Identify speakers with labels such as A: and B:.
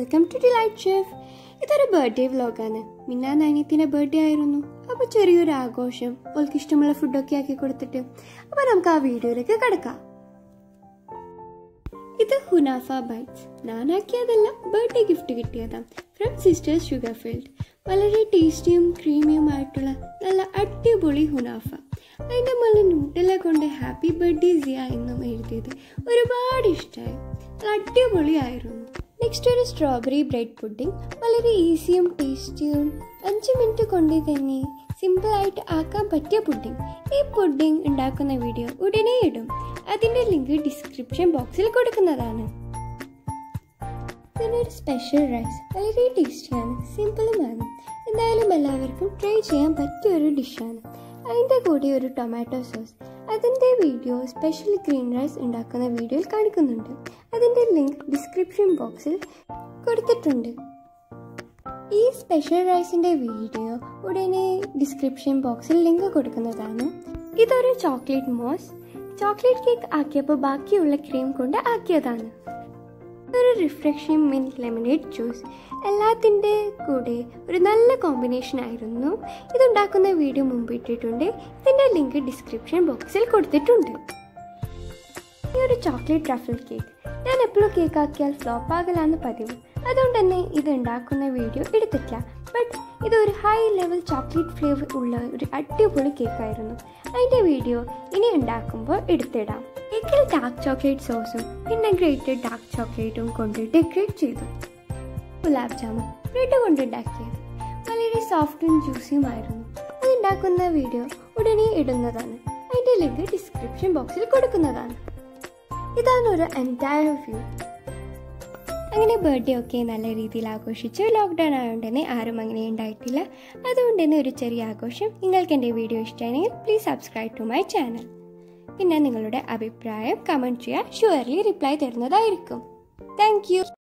A: welcome to Delight Chef ഇതൊരു birthday വ്ലോഗാണ് മിന്നാന്ന് അനിയത്തിൻ്റെ ബർത്ത്ഡേ ആയിരുന്നു അപ്പോൾ ചെറിയൊരു ആഘോഷം ഓൾക്ക് ഇഷ്ടമുള്ള ഫുഡൊക്കെ ആക്കി കൊടുത്തിട്ട് അപ്പോൾ നമുക്ക് ആ വീഡിയോയിലേക്ക് കിടക്കാം ഇത് ഹുനാഫ ബൈറ്റ്സ് ഞാനാക്കിയതല്ല ബർത്ത്ഡേ ഗിഫ്റ്റ് കിട്ടിയതാണ് ഫ്രം സിസ്റ്റേഴ്സ് ഷുഗർ ഫീൽഡ് വളരെ ടേസ്റ്റിയും ക്രീമിയുമായിട്ടുള്ള നല്ല അടിപൊളി ഹുനാഫ അതിൻ്റെ മുകളിൽ നൂട്ടല കൊണ്ട് ഹാപ്പി ബർത്ത്ഡേ സിയ എന്നും എഴുതിയത് ഒരുപാട് ഇഷ്ടമായി നല്ല അടിപൊളിയായിരുന്നു നെക്സ്റ്റ് ഒരു സ്ട്രോബെറി ബ്രെഡ് പുഡിംഗ് വളരെ ഈസിയും ടേസ്റ്റിയും അഞ്ച് മിനിറ്റ് കൊണ്ട് തന്നെ സിമ്പിളായിട്ട് ആക്കാൻ പറ്റിയ പുഡിംഗ് ഈ പുഡിംഗ് ഉണ്ടാക്കുന്ന വീഡിയോ ഉടനെ ഇടും അതിൻ്റെ ലിങ്ക് ഡിസ്ക്രിപ്ഷൻ ബോക്സിൽ കൊടുക്കുന്നതാണ് ഇതിനൊരു സ്പെഷ്യൽ റൈസ് വളരെ ടേസ്റ്റിയാണ് സിമ്പിളുമാണ് എന്തായാലും എല്ലാവർക്കും ട്രൈ ചെയ്യാൻ പറ്റിയ ഒരു ഡിഷാണ് അതിൻ്റെ കൂടെ ഒരു ടൊമാറ്റോ സോസ് അതിൻ്റെ വീഡിയോ സ്പെഷ്യൽ ഗ്രീൻ റൈസ് ഉണ്ടാക്കുന്ന വീഡിയോയിൽ കാണിക്കുന്നുണ്ട് അതിൻ്റെ ലിങ്ക് ഡിസ്ക്രിപ്ഷൻ ബോക്സിൽ കൊടുത്തിട്ടുണ്ട് ഈ സ്പെഷ്യൽ റൈസിൻ്റെ വീഡിയോ ഉടനെ ഡിസ്ക്രിപ്ഷൻ ബോക്സിൽ ലിങ്ക് കൊടുക്കുന്നതാണ് ഇതൊരു ചോക്ലേറ്റ് മോസ് ചോക്ലേറ്റ് കേക്ക് ആക്കിയപ്പോൾ ബാക്കിയുള്ള ക്രീം കൊണ്ട് ആക്കിയതാണ് ഒരു റിഫ്രഷിംഗ് മിൻറ്റ് ലെമനേഡ് ജ്യൂസ് എല്ലാത്തിൻ്റെ കൂടെ ഒരു നല്ല കോമ്പിനേഷൻ ആയിരുന്നു ഇതുണ്ടാക്കുന്ന വീഡിയോ മുമ്പ് ഇട്ടിട്ടുണ്ട് ഇതിൻ്റെ ലിങ്ക് ഡിസ്ക്രിപ്ഷൻ ബോക്സിൽ കൊടുത്തിട്ടുണ്ട് ഈ ഒരു ചോക്ലേറ്റ് ട്രഫിൾ കേക്ക് ഞാൻ എപ്പോഴും കേക്ക് ആക്കിയാൽ ഫ്ലോപ്പ് ആകലാണ് പതിവ് അതുകൊണ്ട് തന്നെ ഇത് ഉണ്ടാക്കുന്ന വീഡിയോ എടുത്തിട്ടില്ല ബട്ട് ഇതൊരു ഹൈ ലെവൽ ചോക്ലേറ്റ് ഫ്ലേവർ ഉള്ള ഒരു അടിപൊളി കേക്കായിരുന്നു അതിൻ്റെ വീഡിയോ ഇനി ഉണ്ടാക്കുമ്പോൾ എടുത്തിടാം കേക്കിൽ ഡാർക്ക് ചോക്ലേറ്റ് സോസും പിന്നെ ഗ്രേറ്റഡ് ഡാർക്ക് ചോക്ലേറ്റും കൊണ്ട് ഡെക്കറേറ്റ് ചെയ്തു ഗുലാബ് ജാമുൻ ബ്രെഡ് കൊണ്ട് ഉണ്ടാക്കിയത് വളരെ സോഫ്റ്റും ജ്യൂസിയുമായിരുന്നു അതുണ്ടാക്കുന്ന വീഡിയോ ഉടനെ ഇടുന്നതാണ് അതിൻ്റെ ലിങ്ക് ഡിസ്ക്രിപ്ഷൻ ബോക്സിൽ കൊടുക്കുന്നതാണ് ഇതാണ് ഒരു എൻറ്റയർ വ്യൂ അങ്ങനെ ബർത്ത്ഡേ ഒക്കെ നല്ല രീതിയിൽ ആഘോഷിച്ചു ലോക്ക്ഡൗൺ ആയതുകൊണ്ട് തന്നെ ആരും അങ്ങനെ ഉണ്ടായിട്ടില്ല അതുകൊണ്ട് തന്നെ ഒരു ചെറിയ ആഘോഷം നിങ്ങൾക്ക് എൻ്റെ വീഡിയോ ഇഷ്ടമാണെങ്കിൽ please subscribe to my channel പിന്നെ നിങ്ങളുടെ അഭിപ്രായം കമൻറ്റ് ചെയ്യുക ഷുവർലി റിപ്ലൈ തരുന്നതായിരിക്കും താങ്ക്